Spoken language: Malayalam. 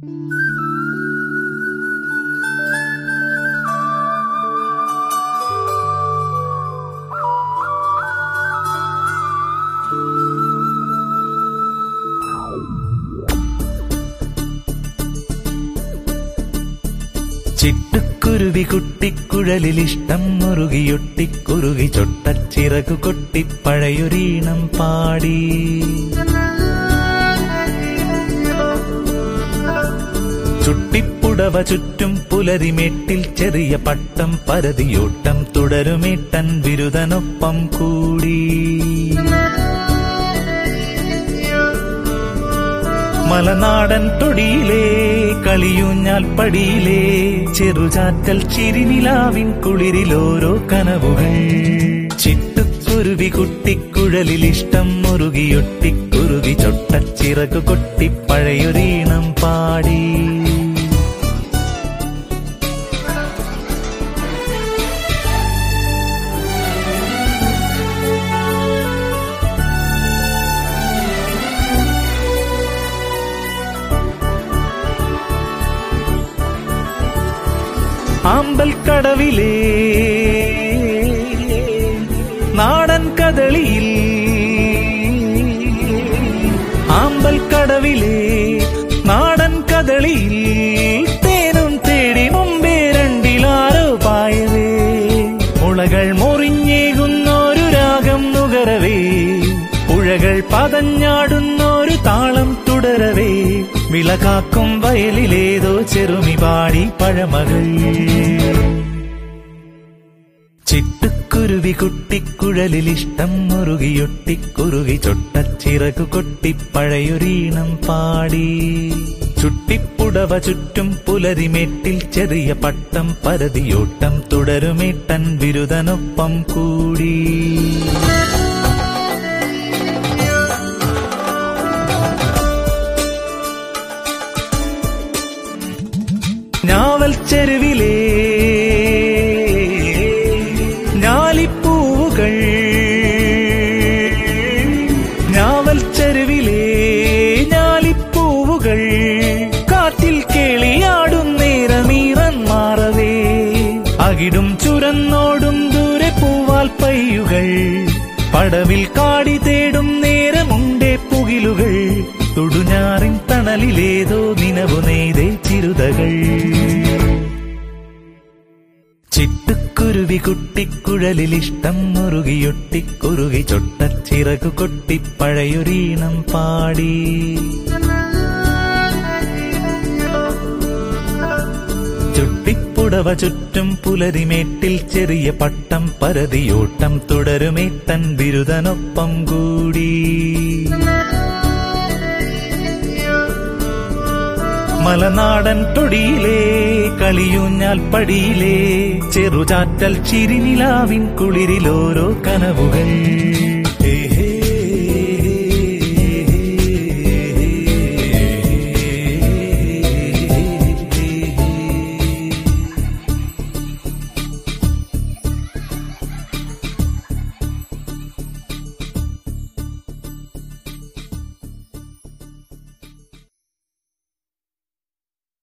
ചിട്ടുക്കുരുവി കുട്ടിക്കുഴലിലിഷ്ടം മുറുകിയൊട്ടിക്കുറുകി ചൊട്ടച്ചിറകു കൊട്ടി പഴയൊരീണം പാടി ചുട്ടിപ്പുടവ ചുറ്റും പുലരിമേട്ടിൽ ചെറിയ പട്ടം പരതിയോട്ടം തുടരുമേട്ടൻ ബിരുദനൊപ്പം കൂടി മലനാടൻ തൊടിയിലേ കളിയൂഞ്ഞാൽ പടിയിലേ ചെറുചാറ്റൽ ചിരിനിലാവിൻ കുളിരിലോരോ കനവുകൾ ചിട്ടുക്കുരുവി കുട്ടിക്കുഴലിൽ ഇഷ്ടം മുറുകിയൊട്ടിക്കുറുകി ചൊട്ടച്ചിറകു കൊട്ടി പഴയൊരീണം പാടി ആമ്പൽ കടവിലേ നാടൻ കദളിയിൽ ആമ്പൽ കടവിലേ നാടൻ കദളിയിൽ തേനും തേടി മുമ്പേ രണ്ടിലാരോ പായവേ മുളകൾ മുറിഞ്ഞേകുന്നൊരു രാഗം നുകരവേ പുഴകൾ പതഞ്ഞാടുന്നൊരു താളം തുടരവേ വിളകാക്കും വയലിലേതോ ചെറുമി പാടി പഴമകൾ ചിട്ടുക്കുരുവി കുട്ടിക്കുഴലിലിഷ്ടം മുറുകിയൊട്ടിക്കുറുകി ചൊട്ടച്ചിറകു കൊട്ടി പഴയൊരീണം പാടി ചുട്ടിപ്പുടവ ചുറ്റും പുലരിമേട്ടിൽ ചെറിയ പട്ടം പരതിയോട്ടം തുടരുമേട്ടൻ ബിരുദനൊപ്പം കൂടി ഞാവൽ ചെരുവിലേ ഞാലിപ്പൂവുകൾ ഞാവൽ ചെരുവിലേ ഞാലിപ്പൂവുകൾ കാറ്റിൽ കേളിയാടും നേരമീറൻ മാറവേ അകിടും ചുരന്നോടും ദൂരെ പൂവാൽ പയ്യുകൾ പടവിൽ കാടി തേടും നേരമുണ്ടേ പുകിലുകൾ തുടുഞ്ഞാറിൻ തണലിലേതോ നിനവു നെയ്തേ ചിരുതകൾ ചിട്ടുക്കുരുവി കുട്ടിക്കുഴലിലിഷ്ടം മുറുകിയൊട്ടിക്കുറുകി ചൊട്ടച്ചിറകു കൊട്ടി പഴയൊരീണം പാടി ചുട്ടിപ്പുടവ ചുറ്റും പുലരിമേട്ടിൽ ചെറിയ പട്ടം പരതിയോട്ടം തുടരുമേട്ടൻ ബിരുദനൊപ്പം കൂടി മലനാടൻ തൊടിയിലേ കളിയൂഞ്ഞാൽ പടിയിലേ ചെറുചാറ്റൽ ചിരിനിലാവിൻ കുളിരിലോരോ കനവുകൾ